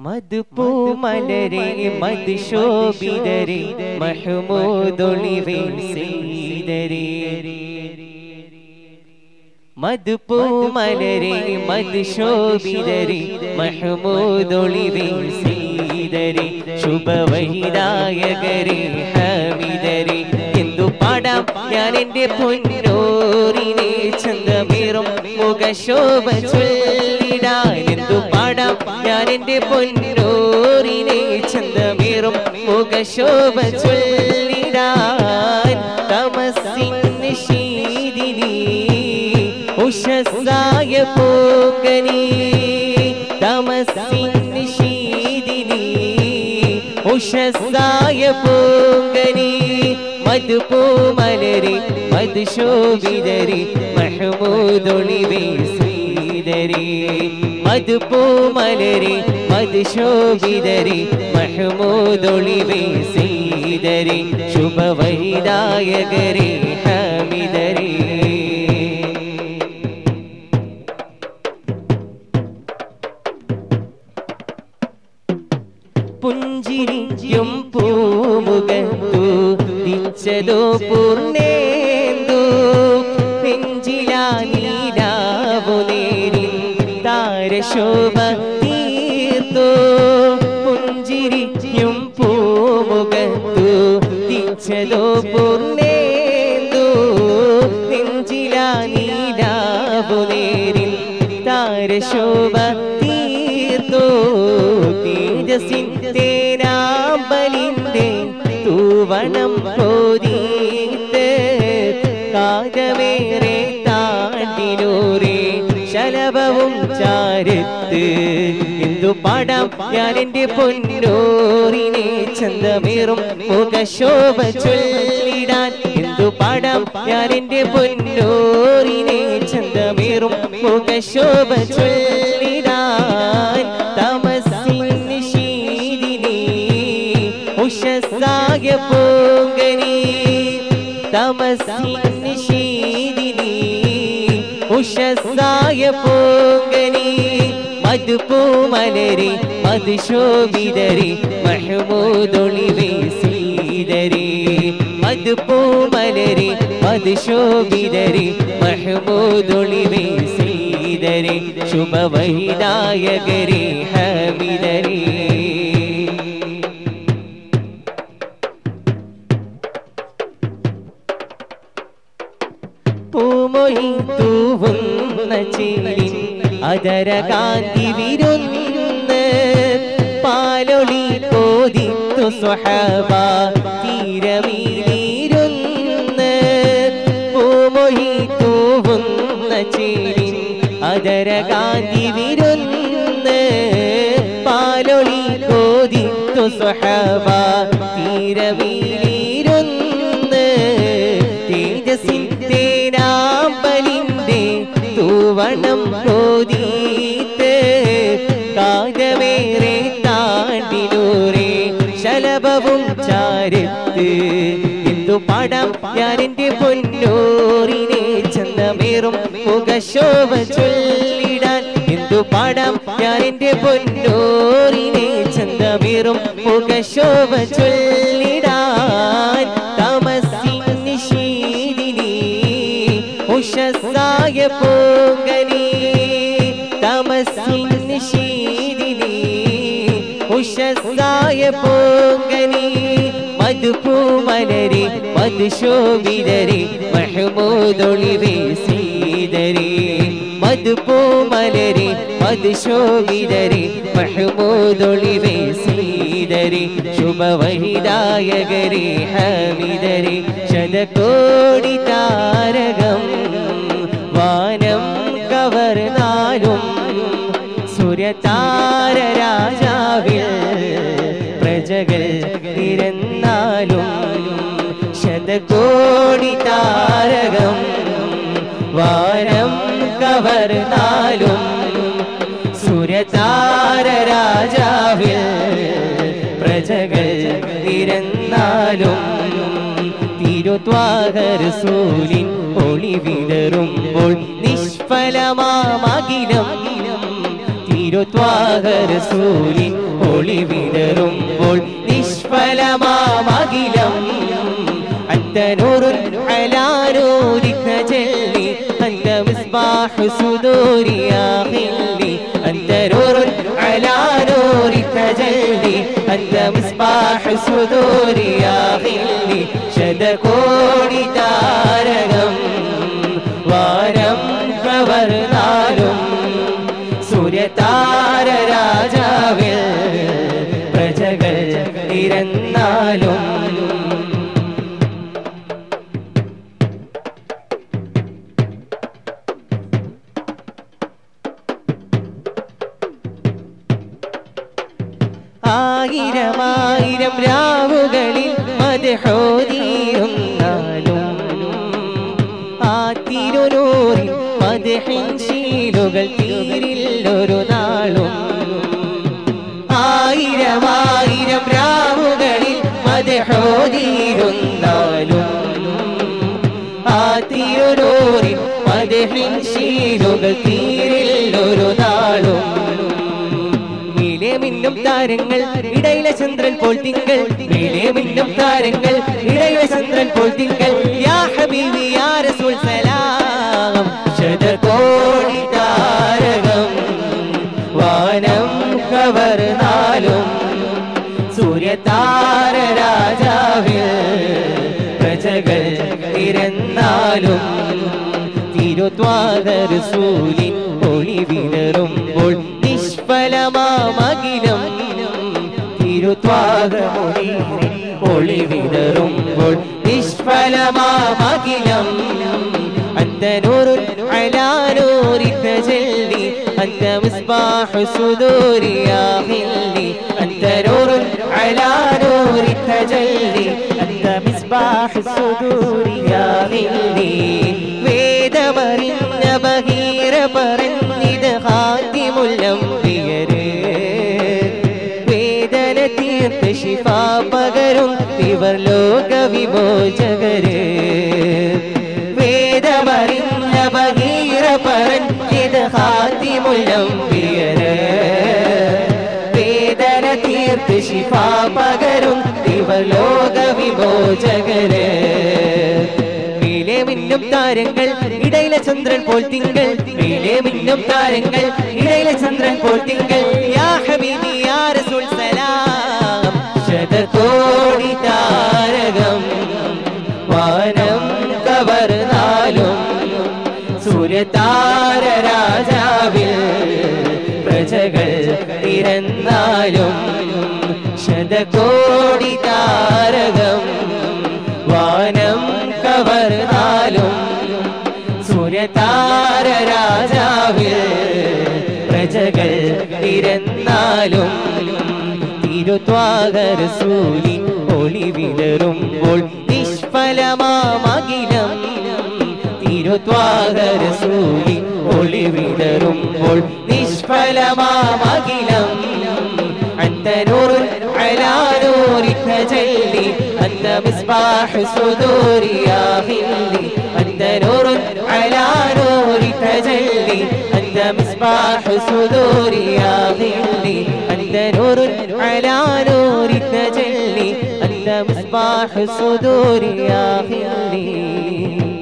മധുപൂമലരെ മധുശോഭിതരെ മഹമൂദൊളിവേ സീതരേ മധുപൂമലരെ മധുശോഭിതരെ മഹമൂദൊളിവേ സീതരെ ശുഭവൈരായകരെ ഹമിതരെ എന്തു പാടാം ഞാൻ എന്റെ പൊന്നോറിനെ ചന്തമേറും മുഖശോഭ ചൊല്ലിടാൻ എന്തു പാടാം ഞാൻ എന്റെ പൊന്നോറിനെ ചന്തമേറും മുഖശോഭ ചൊല്ലിടാൻ തമസിന് ശീതിനി ഉഷസായ പൂങ്കനി തമസിന് ശീതിനി ഉഷസായ പൂങ്കനി മധുപൂമലരി മധുശോഭിതരി മഹമൂദൊളിവേ ശ്രീധരി മധുപൂമലരി മധുശോഭിതരി മഹമൂദൊളിവേ ശ്രീധരി ശുഭവൈദായകരെ ഹമിതരേ പുഞ്ചിരിക്കും പൂമുഖത്തു ദിച്ചതോ പൂർണ്ണേന്ദു നെഞ്ചിലാനീലാവു നേരി താരശോഭ തീർത്തു പുഞ്ചിരിക്കും പൂമുഖത്തു ദിച്ചതോ പൂർണ്ണേന്ദു നെഞ്ചിലാനീലാവു നേരി താരശോഭ തീർത്തു തേജസിൻ തേനാമ്പലിന്റെ തൂവണം കോരീത്ത് കാതമേറെ താണ്ടിനൂറേ ശലഭവും ചാരത്ത് എന്തു പാടാം ഞാൻ എന്റെ പൊന്നോറിനെ ചന്തമേറും മുഖശോഭ ചൊല്ലിടാൻ എന്തു പാടാം ഞാൻ എന്റെ പൊന്നോറിനെ ചന്തമേറും മുഖശോഭ ചൊല്ലിടാൻ തമസിന് ശീതിനി ഉഷസായ പൂങ്കനി തമസിന് ശീതിനി ഉഷസായ പൂങ്കനി മധുപൂമലരി മധുശോഭിതരി മഹമൂദൊളിവേ സീതരി മധുപൂമലരി മധുശോഭിതരി മഹമൂദൊളിവേ സീതരി ശുഭവൈദായകരി ഹമിതരി പൂമൊഴി തൂവുന്ന ചേരി അതര കാന്തി വിരുന്ന് പാലൊളി കോതിത്തു സ്വഹബ തീരമീരുന്ന് പൂമൊഴി തൂവുന്ന ചേരി അതര കാന്തി വിരുന്ന് പാലൊളി കോതിത്തു സ്വഹബ തീരമീരുന്ന് തേജസിൻ തേനാമ്പലിന്റെ തൂവണം കോതീത്ത് കാതമേറെ താണ്ടിനൂറേ ശലഭവും ചാരത്ത് എന്തു പാടാം ഞാൻ എന്റെ പൊന്നോറിനെ ചന്തമേറും മുഖശോഭ ചൊല്ലിടാൻ എന്തു പാടാം ഞാൻ എന്റെ പൊന്നോറിനെ ചന്തമേറും മുഖശോഭ ചൊല്ലിടാൻ തമസിന് ശീതിനി ഉഷസായ പൂങ്കനി തമസിന് ശീതിനി ഉഷസായ പൂങ്കനി മധുപൂമലരി മധുശോഭിതരി മഹമൂദൊളിവേ സീതരി മധുപൂമലരി മധുശോഭിതരി മഹമൂദൊളിവേ സീതരി ശുഭവഹിദായകരി ഹമിതരി ശതകോടി താരകം വാനം കവർന്നാലും സുരതാര രാജാവിൽ പ്രജകൾ ഇരന്നാലും ശതകോടി താരകം വാനം കവർന്നാലും സുരതാര രാജാവിൽ പ്രജകൾ ഇരന്നാലും തിരുത്വാഹർ സൂലിൻ ഒളി വിടറുമ്പോൾ നിഷ്ഫലമാമകിലം തിരു തിരുത്വാകരസൂലി ഒളി വിടറുമ്പോൾ നിഷ്ഫലമാമകിലം അന്തനൂറുൽ അലാനൂരിക്ക ചെല്ലി അന്ത മിസ്ബാഹു സുദൂരിയാ ഹില്ലി അന്തനൂറുൽ അലാനൂരിക്ക ചെല്ലി അന്ത മിസ്ബാഹു സുദൂരിയാ ഹില്ലി ശതകോടി താരകം വാരം കവർന്നാലും സൂര്യതാര രാജാവിൽ പ്രജകൾ ഇരന്നാലും ആയിരമായിരം രാവുകളിൽ മതഹോദിയുന്നാലും ആ തിരുനൂറിൽ മതഹിൻ ശീലുകൾ തീരില്ലൊരു നാളും ആയിരമായിരം രാവുകളിൽ മതഹോദിയിരുന്നാലും ആ തിരുനൂറിൽ മതഹിൻ ശീലുകൾ തീരില്ലൊരു നാളും മേലെ മിന്നും താരങ്ങൾ ഇടയിലെ ചന്ദ്രൻ പോൽ തിങ്കൾ മേലെ മിന്നും താരങ്ങൾ ഇടയിലെ ചന്ദ്രൻ പോൽ തിങ്കൾ യാ ഹബീബി യാ റസൂൽ സലാം ശതകോടി താരകം വാനം കവർന്നാലും സൂര്യതാര രാജാവിൽ പ്രജകൾ ഇരന്നാലും തിരുത്വാദർസൂലിൻ ഒളി വിടറുമ്പോൾ നിഷ്ഫലമാമകിലം തിരുത്വാദമൊളി ഒളി വിടറുമ്പോൾ നിഷ്ഫലമാമകിലം أنت نور على نور تجلي أنت مصباح صدور يا خلي أنت نور على نور تجلي أنت مصباح الصدور يا خلي വേദമറിഞ്ഞ ബഹീര പറഞ്ഞിത് ഹാത്തിമുല്ലംബിയര് വേദന തീർത്ത ശിഫ പകരും ഇവർ ലോക വിമോചകര് വേദമറിഞ്ഞ ബഹീര പറഞ്ഞിത് ഹാത്തിമുല്ലംബിയര് വേദന തീർത്ത ശിഫ പകരും ഇവർ ലോക വിമോചകര് മേലെ മിന്നും താരങ്ങൾ ഇടയിലെ ചന്ദ്രൻ പോൽ തിങ്കൾ മേലെ മിന്നും താരങ്ങൾ ഇടയിലെ ചന്ദ്രൻ പോൽ തിങ്കൾ യാ ഹബീബി യാ റസൂൽ സലാം ശതകോടി താരകം വാനം കവർന്നാലും സൂര്യതാര രാജാവിൽ പ്രജകൾ ഇരന്നാലും ശതകോടി താരകം വാനം കവർന്നാലും സൂര്യതാര രാജാവിൽ പ്രജകൾ ഇരന്നാലും തിരുത്വാകർ സൂലി ഒളി വിടറുമ്പോൾ നിഷ്ഫലമാമകിലം തിരുത്വാകർ സൂലി ഒളി വിടറുമ്പോൾ നിഷ്ഫലമാമകിലം أنت نور على نور تجلي أنت مصباح صدور يا خلي أنت نور على نور تجلي أنت مصباح صدور يا خلي أنت نور على نور تجلي أنت مصباح صدور يا خلي